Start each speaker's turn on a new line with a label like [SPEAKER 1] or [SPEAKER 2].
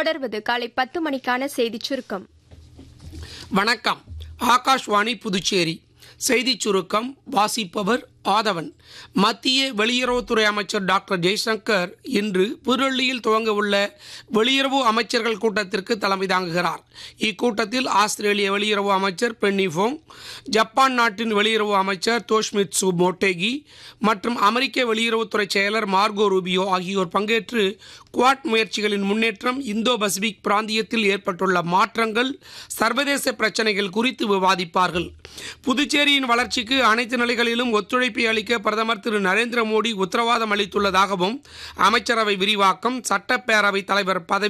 [SPEAKER 1] தொடர்வது காலை பத்து மணிக்கான செய்திச் சுருக்கம்
[SPEAKER 2] வணக்கம் ஆகாஷ்வாணி புதுச்சேரி செய்திச் சுருக்கம் வாசிப்பவர் ஆதவன் மத்திய வெளியுறவுத்துறை அமைச்சர் டாக்டர் ஜெய்சங்கர் இன்று புதுடெல்லியில் துவங்க உள்ள வெளியுறவு அமைச்சர்கள் கூட்டத்திற்கு தலைமை தாங்குகிறார் இக்கூட்டத்தில் ஆஸ்திரேலிய வெளியுறவு அமைச்சர் பென்னி ஃபோங் ஜப்பான் நாட்டின் வெளியுறவு அமைச்சர் தோஷ்மிட்சு மோட்டேகி மற்றும் அமெரிக்க வெளியுறவுத்துறை செயலர் மார்கோ ரூபியோ ஆகியோர் பங்கேற்று குவாட் முயற்சிகளின் முன்னேற்றம் இந்தோ பசிபிக் பிராந்தியத்தில் ஏற்பட்டுள்ள மாற்றங்கள் சர்வதேச பிரச்சனைகள் குறித்து விவாதிப்பார்கள் புதுச்சேரியின் வளர்ச்சிக்கு அனைத்து நிலைகளிலும் ஒத்துழைப்பை அளிக்க பிரதமர் திரு நரேந்திர மோடி உத்தரவாதம் அளித்துள்ளதாகவும் அமைச்சரவை விரிவாக்கம் சட்டப்பேரவைத் தலைவர் பதவி